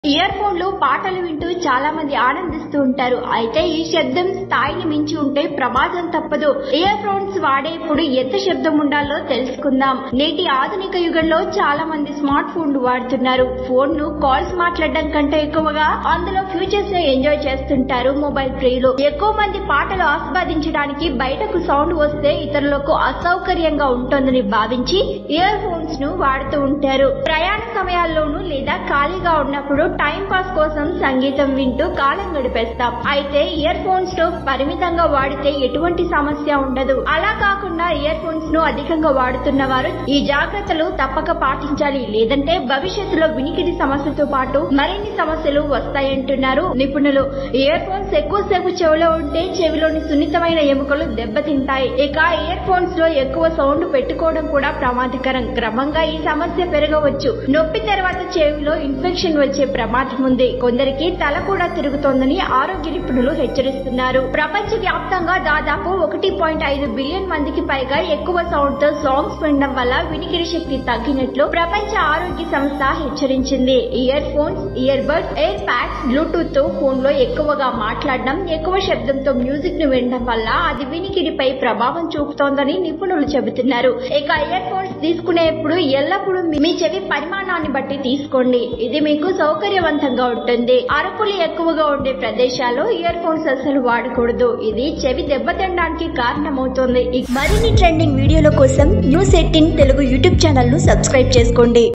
year ఫోన్లు పాటలు వింటూ చాలా మంది ఆనందిస్తూ ఉంటారు అయితే ఈ శబ్దం స్థాయిని మించి ఉంటే ప్రమాదం తప్పదు ఇయర్ ఫోన్స్ వాడేప్పుడు ఎంత శబ్దం ఉండాలో తెలుసుకుందాం నేటి ఆధునిక యుగంలో చాలా మంది స్మార్ట్ ఫోన్లు వాడుతున్నారు ఫోన్ ను కాల్స్ మాట్లాడడం కంటే ఎక్కువగా అందులో ఫ్యూచర్స్ ని ఎంజాయ్ చేస్తుంటారు మొబైల్ ప్రియులు ఎక్కువ మంది పాటలు ఆస్వాదించడానికి బయటకు సౌండ్ వస్తే ఇతరులకు అసౌకర్యంగా ఉంటుందని భావించి ఇయర్ ఫోన్స్ ను వాడుతూ ఉంటారు ప్రయాణ సమయాల్లోనూ లేదా ఖాళీగా ఉన్నప్పుడు టైం పాస్ కోసం సంగీతం వింటూ కాలం గడిపేస్తాం అయితే ఇయర్ ఫోన్స్ ను పరిమితంగా వాడితే ఎటువంటి సమస్య ఉండదు అలా కాకుండా ఇయర్ ఫోన్స్ ను అధికంగా వాడుతున్న వారు ఈ జాగ్రత్తలు తప్పక పాటించాలి లేదంటే భవిష్యత్తులో వినికిడి సమస్యతో పాటు మరిన్ని సమస్యలు వస్తాయంటున్నారు నిపుణులు ఇయర్ ఫోన్స్ ఎక్కువసేపు చెవిలో ఉంటే చెవిలోని సున్నితమైన ఎముకలు దెబ్బతింటాయి ఇక ఇయర్ ఫోన్స్ లో ఎక్కువ సౌండ్ పెట్టుకోవడం కూడా ప్రమాదకరం క్రమంగా ఈ సమస్య పెరగవచ్చు నొప్పి తర్వాత చెవిలో ఇన్ఫెక్షన్ వచ్చే ప్రమాదం ఉంది కొందరికి తల కూడా తిరుగుతోందని ఆరోగ్య నిపుణులు హెచ్చరిస్తున్నారు ప్రపంచ వ్యాప్తంగా దాదాపు ఒకటి పాయింట్ ఐదు బిలియన్ మందికి పైగా ఎక్కువ సౌండ్ తో సాంగ్స్ వినడం వల్ల వినికిడి శక్తి తగ్గినట్లు ప్రపంచ ఆరోగ్య సంస్థ హెచ్చరించింది earphones earbuds air pads bluetooth తో ఫోన్ లో ఎక్కువగా మాట్లాడడం ఎక్కువ శబ్దంతో మ్యూజిక్ ను వినడం వల్ల అది వినికిడిపై ప్రభావం చూపుతోందని నిపుణులు చెబుతున్నారు ఇక ఇయర్ ఫోన్స్ తీసుకునేప్పుడు ఎల్లప్పుడూ మీ చెవి పరిమాణాన్ని బట్టి తీసుకోండి ఇది మీకు సౌకర్యవంతంగా ఉంటుంది అరుపులు ఎక్కువగా ఉండే ప్రదేశాల్లో ఇయర్ ఫోన్స్ అసలు వాడకూడదు ఇది చెవి దెబ్బతినడానికి కారణమవుతుంది మరిన్ని ట్రెండింగ్ వీడియోల కోసం news eighteen Telugu YouTube channel ను సబ్స్క్రైబ్ చేసుకోండి